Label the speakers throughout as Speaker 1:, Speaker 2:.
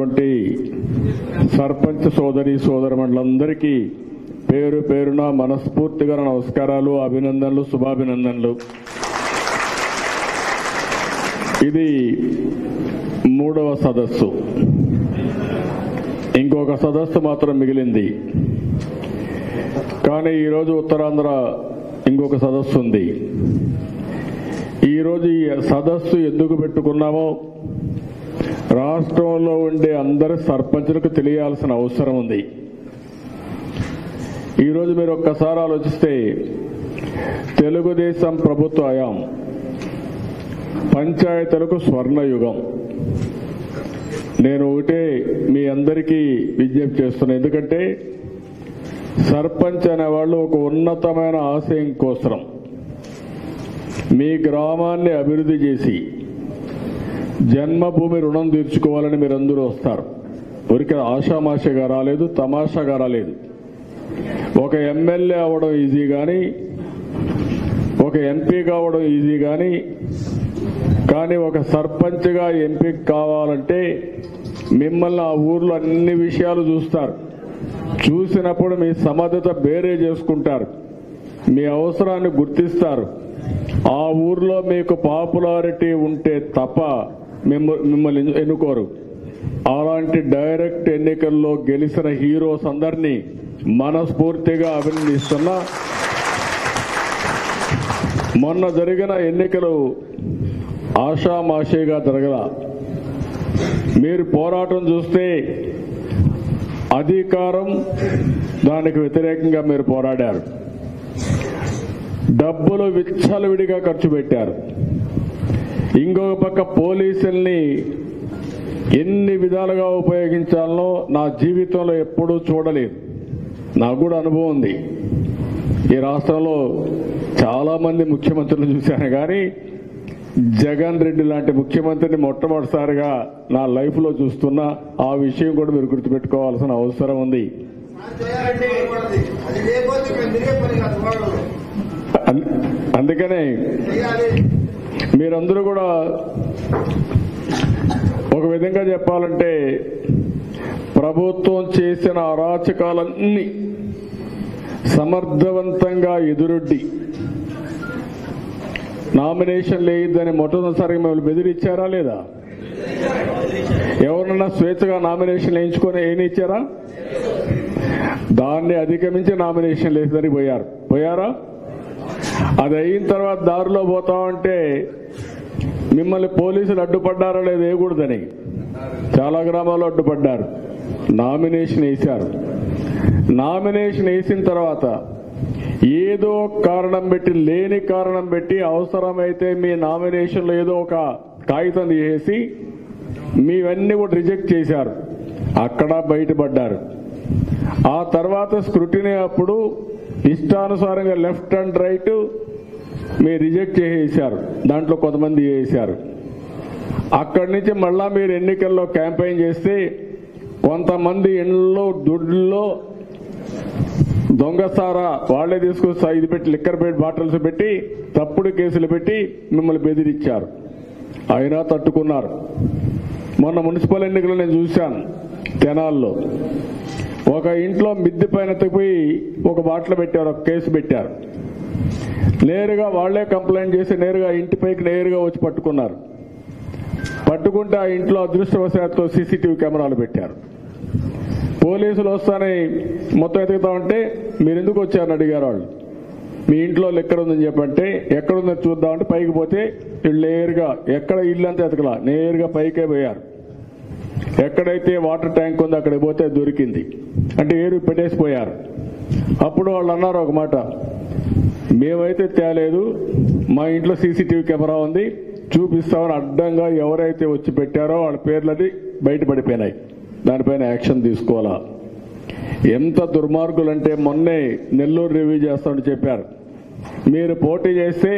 Speaker 1: ఉన్నటువంటి సర్పంచ్ సోదరి సోదరమండలందరికీ పేరు పేరున మనస్ఫూర్తిగా నమస్కారాలు అభినందనలు శుభాభినందనలు ఇది మూడవ సదస్సు ఇంకొక సదస్సు మాత్రం మిగిలింది కానీ ఈరోజు ఉత్తరాంధ్ర ఇంకొక సదస్సు ఉంది ఈరోజు ఈ సదస్సు ఎందుకు పెట్టుకున్నామో రాష్ట్రంలో ఉండే అందరి సర్పంచులకు తెలియాల్సిన అవసరం ఉంది ఈరోజు మీరు ఒక్కసారి ఆలోచిస్తే తెలుగుదేశం ప్రభుత్వ హయాం పంచాయతీలకు స్వర్ణయుగం నేను ఒకటే మీ అందరికీ విజ్ఞప్తి చేస్తున్నా ఎందుకంటే సర్పంచ్ అనేవాళ్ళు ఒక ఉన్నతమైన ఆశయం కోసరం మీ గ్రామాన్ని అభివృద్ధి చేసి జన్మభూమి రుణం తీర్చుకోవాలని మీరందరూ వస్తారు ఊరికి ఆషామాషగా రాలేదు తమాషాగా రాలేదు ఒక ఎమ్మెల్యే అవడం ఈజీ కానీ ఒక ఎంపీ కావడం ఈజీ కానీ కానీ ఒక సర్పంచ్గా ఎంపీ కావాలంటే మిమ్మల్ని ఆ ఊర్లో అన్ని విషయాలు చూస్తారు చూసినప్పుడు మీ సమర్థత బేరే చేసుకుంటారు మీ అవసరాన్ని గుర్తిస్తారు ఆ ఊర్లో మీకు పాపులారిటీ ఉంటే తప్ప మిమ్మ- మిమ్మల్ని ఎన్నుకోరు అలాంటి డైరెక్ట్ ఎన్నికల్లో గెలిచిన హీరోస్ అందరినీ మనస్ఫూర్తిగా అభినందిస్తున్నా మొన్న జరిగిన ఎన్నికలు ఆషామాషిగా జరగల మీరు పోరాటం చూస్తే అధికారం దానికి వ్యతిరేకంగా మీరు పోరాడారు డబ్బులు విచ్చలవిడిగా ఖర్చు పెట్టారు ఇంకొక పక్క పోలీసుల్ని ఎన్ని విధాలుగా ఉపయోగించాలనో నా జీవితంలో ఎప్పుడూ చూడలేదు నాకు కూడా అనుభవం ఉంది ఈ రాష్ట్రంలో చాలా మంది ముఖ్యమంత్రులు చూశాను కానీ జగన్ రెడ్డి లాంటి ముఖ్యమంత్రిని మొట్టమొదటిసారిగా నా లైఫ్ లో చూస్తున్నా ఆ విషయం కూడా మీరు గుర్తుపెట్టుకోవాల్సిన అవసరం ఉంది
Speaker 2: చేయాలంటే అది లేకపోతే మేము తిరిగే పని కాదు వాళ్ళు
Speaker 1: అన్- అందుకనే
Speaker 2: చేయాలి
Speaker 1: మీరందరూ కూడా ఒక విధంగా చెప్పాలంటే ప్రభుత్వం చేసిన అరాచకాలన్నీ సమర్థవంతంగా ఎదురొడ్డి నామినేషన్ లేదని మొట్టమొదటిసారిగా మిమ్మల్ని బెదిరించారా లేదా ఎవరన్నా స్వేచ్ఛగా నామినేషన్ వేయించుకొని ఏమి ఇచ్చారా దాన్ని అధిగమించి నామినేషన్ లేదని పోయారు పోయారా అది అయిన తర్వాత దారిలో పోతా ఉంటే మిమ్మల్ని పోలీసులు అడ్డుపడ్డారా లేదా వేయకూడదని చాలా గ్రామాల్లో అడ్డుపడ్డారు నామినేషన్ వేశారు నామినేషన్ వేసిన తర్వాత ఏదో కారణం పెట్టి లేని కారణం పెట్టి అవసరమైతే మీ నామినేషన్లో ఏదో ఒక కాగితం తీసేసి మీవన్నీ కూడా రిజెక్ట్ చేశారు అక్కడ బయటపడ్డారు ఆ తర్వాత స్క్రూటినీ అప్పుడు ఇష్టానుసారంగా లెఫ్ట్ అండ్ రైట్ మీరు రిజెక్ట్ చేసేసారు దాంట్లో కొంతమంది చేశారు అక్కడి నుంచి మళ్ళా మీరు ఎన్నికల్లో క్యాంపెయిన్ చేస్తే కొంతమంది ఇండ్లలో దుడ్లో దొంగసారా వాళ్లే తీసుకొస్తా ఇది పెట్టి లిక్కర్ పెట్టి బాటిల్స్ పెట్టి తప్పుడు కేసులు పెట్టి మిమ్మల్ని బెదిరించారు అయినా తట్టుకున్నారు మొన్న మున్సిపల్ ఎన్నికలు నేను చూశాను తెనాల్లో ఒక ఇంట్లో మిద్ది పైన పోయి ఒక బాటిల్ పెట్టారు ఒక కేసు పెట్టారు నేరుగా వాళ్లే కంప్లైంట్ చేసి నేరుగా ఇంటి పైకి నేరుగా వచ్చి పట్టుకున్నారు పట్టుకుంటే ఆ ఇంట్లో అదృష్టవశాత్తు సీసీటీవీ కెమెరాలు పెట్టారు పోలీసులు వస్తానే మొత్తం ఎతుకుతా ఉంటే మీరు ఎందుకు వచ్చారని అడిగారు వాళ్ళు మీ ఇంట్లో ఎక్కడ ఉందని చెప్పంటే ఎక్కడుందో చూద్దామంటే పైకి పోతే వీళ్ళు నేరుగా ఎక్కడ ఇల్లు అంతా ఎతకలా నేరుగా పైకే పోయారు ఎక్కడైతే వాటర్ ట్యాంక్ ఉందో అక్కడికి పోతే దొరికింది అంటే ఏరు పెట్టేసిపోయారు అప్పుడు వాళ్ళు అన్నారు ఒక మాట మేమైతే తేలేదు మా ఇంట్లో సీసీటీవీ కెమెరా ఉంది చూపిస్తామని అడ్డంగా ఎవరైతే వచ్చి పెట్టారో వాళ్ళ పేర్లది బయటపడిపోయినాయి దానిపైన యాక్షన్ తీసుకోవాలా ఎంత దుర్మార్గులంటే మొన్నే నెల్లూరు రివ్యూ చేస్తామని చెప్పారు మీరు పోటీ చేస్తే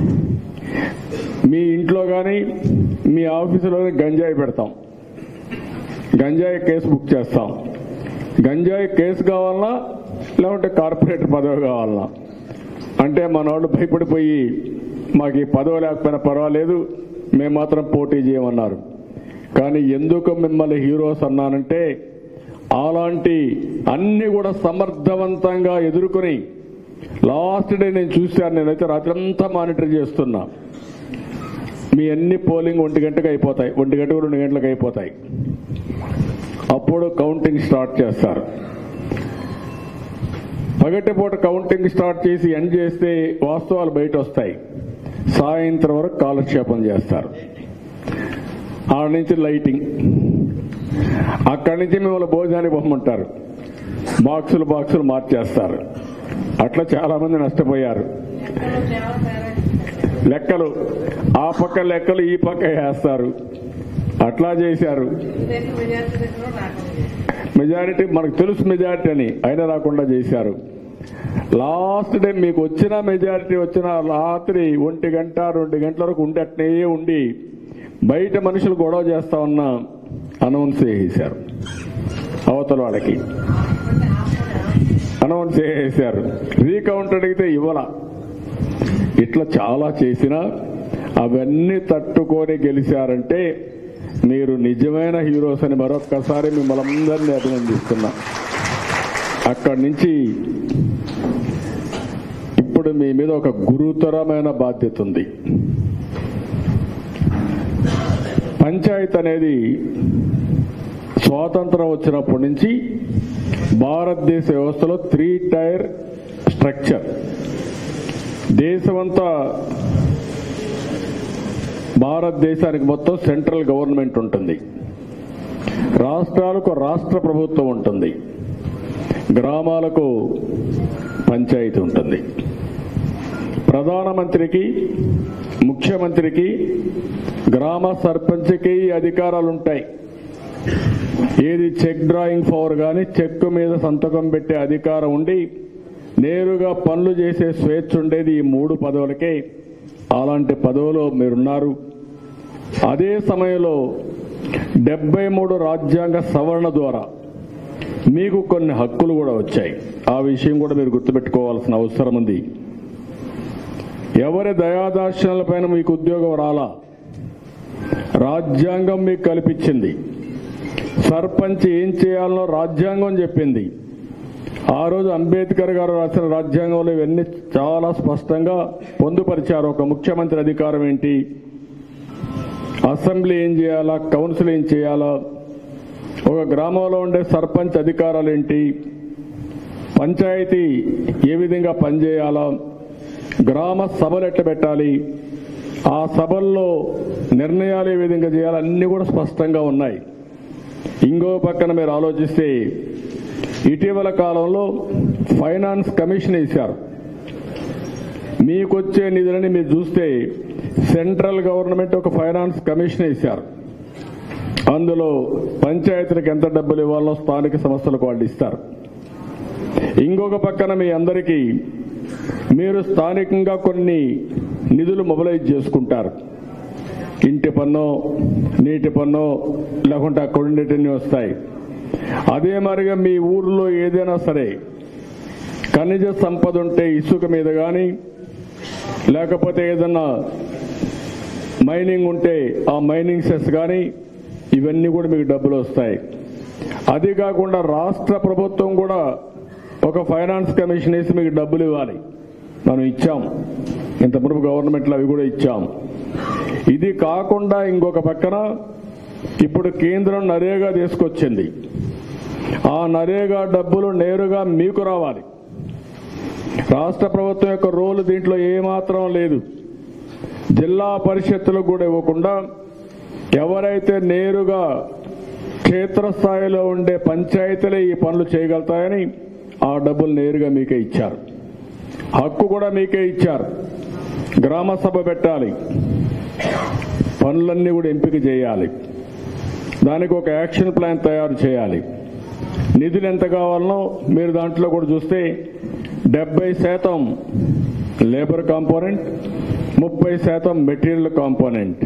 Speaker 1: మీ ఇంట్లో కానీ మీ ఆఫీసులో గానీ గంజాయి పెడతాం గంజాయి కేసు బుక్ చేస్తాం గంజాయి కేసు కావాలన్నా లేకుంటే కార్పొరేటర్ పదవి కావాలన్నా అంటే మన వాళ్ళు భయపడిపోయి మాకు ఈ పదవి లేకపోయినా పర్వాలేదు మేము మాత్రం పోటీ చేయమన్నారు కానీ ఎందుకు మిమ్మల్ని హీరోస్ అన్నానంటే అలాంటి అన్ని కూడా సమర్థవంతంగా ఎదుర్కొని లాస్ట్ డే నేను చూశాను నేనైతే రాత్రంతా మానిటర్ చేస్తున్నా మీ అన్ని పోలింగ్ ఒంటి గంటకు అయిపోతాయి ఒంటి గంటకు రెండు గంటలకు అయిపోతాయి అప్పుడు కౌంటింగ్ స్టార్ట్ చేస్తారు పగటిపూట కౌంటింగ్ స్టార్ట్ చేసి ఎండ్ చేస్తే వాస్తవాలు బయట వస్తాయి సాయంత్రం వరకు కాలక్షేపం చేస్తారు ఆడ నుంచి లైటింగ్ అక్కడి నుంచి మిమ్మల్ని భోజనానికి పంపమంటారు బాక్సులు బాక్సులు మార్చేస్తారు అట్లా చాలా మంది నష్టపోయారు లెక్కలు ఆ పక్క లెక్కలు ఈ పక్క వేస్తారు అట్లా చేశారు మెజారిటీ మనకు తెలుసు మెజారిటీ అని అయినా రాకుండా చేశారు లాస్ట్ డే మీకు వచ్చిన మెజారిటీ వచ్చిన రాత్రి ఒంటి గంట రెండు గంటల వరకు ఉండి అట్నే ఉండి బయట మనుషులు గొడవ చేస్తా ఉన్నా అనౌన్స్ చేసేశారు అవతల వాళ్ళకి అనౌన్స్ చేసేశారు రీకౌంట్ అడిగితే ఇవ్వాల ఇట్లా చాలా చేసినా అవన్నీ తట్టుకొని గెలిచారంటే మీరు నిజమైన హీరోస్ అని మరొక్కసారి మిమ్మల్ని అందరినీ అభినందిస్తున్నా అక్కడి నుంచి ఇప్పుడు మీ మీద ఒక గురుతరమైన బాధ్యత ఉంది పంచాయత్ అనేది స్వాతంత్రం వచ్చినప్పటి నుంచి భారతదేశ వ్యవస్థలో త్రీ టైర్ స్ట్రక్చర్ దేశమంతా భారతదేశానికి మొత్తం సెంట్రల్ గవర్నమెంట్ ఉంటుంది రాష్ట్రాలకు రాష్ట్ర ప్రభుత్వం ఉంటుంది గ్రామాలకు పంచాయతీ ఉంటుంది ప్రధానమంత్రికి ముఖ్యమంత్రికి గ్రామ సర్పంచ్కి ఈ అధికారాలు ఉంటాయి ఏది చెక్ డ్రాయింగ్ పవర్ కానీ చెక్ మీద సంతకం పెట్టే అధికారం ఉండి నేరుగా పనులు చేసే స్వేచ్ఛ ఉండేది ఈ మూడు పదవులకే అలాంటి పదవులో మీరున్నారు అదే సమయంలో డెబ్బై మూడు రాజ్యాంగ సవరణ ద్వారా మీకు కొన్ని హక్కులు కూడా వచ్చాయి ఆ విషయం కూడా మీరు గుర్తుపెట్టుకోవాల్సిన అవసరం ఉంది ఎవరి దయాదార్శనాలపైన మీకు ఉద్యోగం రాలా రాజ్యాంగం మీకు కల్పించింది సర్పంచ్ ఏం చేయాలనో రాజ్యాంగం చెప్పింది ఆ రోజు అంబేద్కర్ గారు రాసిన రాజ్యాంగంలో ఇవన్నీ చాలా స్పష్టంగా పొందుపరిచారు ఒక ముఖ్యమంత్రి అధికారం ఏంటి అసెంబ్లీ ఏం చేయాలా కౌన్సిల్ ఏం చేయాలా ఒక గ్రామంలో ఉండే సర్పంచ్ అధికారాలు ఏంటి పంచాయతీ ఏ విధంగా పనిచేయాలా గ్రామ సభలు ఎట్లా పెట్టాలి ఆ సభల్లో నిర్ణయాలు ఏ విధంగా చేయాలి అన్ని కూడా స్పష్టంగా ఉన్నాయి ఇంకో పక్కన మీరు ఆలోచిస్తే ఇటీవల కాలంలో ఫైనాన్స్ కమిషన్ వేశారు మీకొచ్చే నిధులని మీరు చూస్తే సెంట్రల్ గవర్నమెంట్ ఒక ఫైనాన్స్ కమిషన్ వేశారు అందులో పంచాయతీలకు ఎంత డబ్బులు ఇవ్వాలో స్థానిక సంస్థలకు వాళ్ళు ఇస్తారు ఇంకొక పక్కన మీ అందరికీ మీరు స్థానికంగా కొన్ని నిధులు మొబలైజ్ చేసుకుంటారు ఇంటి పన్ను నీటి పన్ను లేకుంటే అక్కడ ఉండేటన్ని వస్తాయి అదే మరిగా మీ ఊర్లో ఏదైనా సరే ఖనిజ సంపద ఉంటే ఇసుక మీద కానీ లేకపోతే ఏదన్నా మైనింగ్ ఉంటే ఆ మైనింగ్ సెస్ కానీ ఇవన్నీ కూడా మీకు డబ్బులు వస్తాయి అది కాకుండా రాష్ట్ర ప్రభుత్వం కూడా ఒక ఫైనాన్స్ కమిషన్ వేసి మీకు డబ్బులు ఇవ్వాలి మనం ఇచ్చాం ఇంత మునుపు గవర్నమెంట్లో అవి కూడా ఇచ్చాం ఇది కాకుండా ఇంకొక పక్కన ఇప్పుడు కేంద్రం నరేగా తీసుకొచ్చింది ఆ నరేగా డబ్బులు నేరుగా మీకు రావాలి రాష్ట్ర ప్రభుత్వం యొక్క రోలు దీంట్లో ఏమాత్రం లేదు జిల్లా పరిషత్తులకు కూడా ఇవ్వకుండా ఎవరైతే నేరుగా క్షేత్రస్థాయిలో ఉండే పంచాయతీలే ఈ పనులు చేయగలుగుతాయని ఆ డబ్బులు నేరుగా మీకే ఇచ్చారు హక్కు కూడా మీకే ఇచ్చారు గ్రామ సభ పెట్టాలి పనులన్నీ కూడా ఎంపిక చేయాలి దానికి ఒక యాక్షన్ ప్లాన్ తయారు చేయాలి నిధులు ఎంత కావాలనో మీరు దాంట్లో కూడా చూస్తే డెబ్బై శాతం లేబర్ కాంపోనెంట్ ముప్పై శాతం మెటీరియల్ కాంపోనెంట్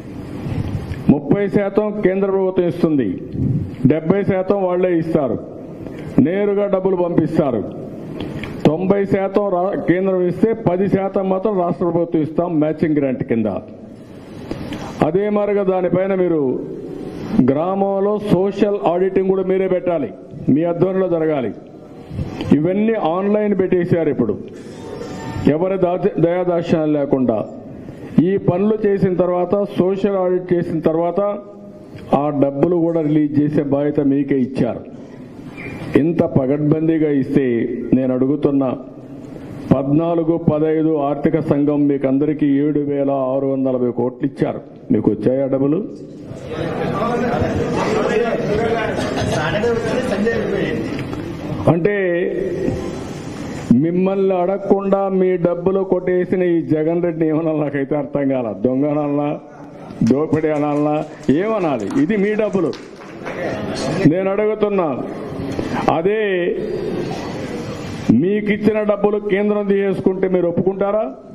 Speaker 1: ముప్పై శాతం కేంద్ర ప్రభుత్వం ఇస్తుంది డెబ్బై శాతం వాళ్లే ఇస్తారు నేరుగా డబ్బులు పంపిస్తారు తొంభై శాతం రా- కేంద్రం ఇస్తే పది శాతం మాత్రం రాష్ట్ర ప్రభుత్వం ఇస్తాం మ్యాచింగ్ గ్రాంట్ కింద అదే మరిగా దానిపైన మీరు గ్రామంలో సోషల్ ఆడిటింగ్ కూడా మీరే పెట్టాలి మీ ఆధ్వర్యంలో జరగాలి ఇవన్నీ ఆన్లైన్ పెట్టేశారు ఇప్పుడు ఎవరి దా- దయాదాక్షణాలు లేకుండా ఈ పనులు చేసిన తర్వాత సోషల్ ఆడిట్ చేసిన తర్వాత ఆ డబ్బులు కూడా రిలీజ్ చేసే బాధ్యత మీకే ఇచ్చారు ఇంత పగడ్బందీగా ఇస్తే నేను అడుగుతున్నా పద్నాలుగు పదహైదు ఆర్థిక సంఘం మీకు అందరికీ ఏడు వేల ఆరు వందల నలభై కోట్లు ఇచ్చారు మీకు వచ్చాయా డబ్బులు
Speaker 2: సాటర్డే వచ్చింది సండే వెళ్ళిపోయింది
Speaker 1: అంటే మిమ్మల్ని అడగకుండా మీ డబ్బులు కొట్టేసిన ఈ జగన్ రెడ్డి ఏమనాలి నాకైతే అర్థం కాల దొంగ అనాలనా దోపిడీ అనాలనా ఏమనాలి ఇది మీ డబ్బులు నేను అడుగుతున్నా అదే మీకు ఇచ్చిన డబ్బులు కేంద్రం తీసేసుకుంటే మీరు ఒప్పుకుంటారా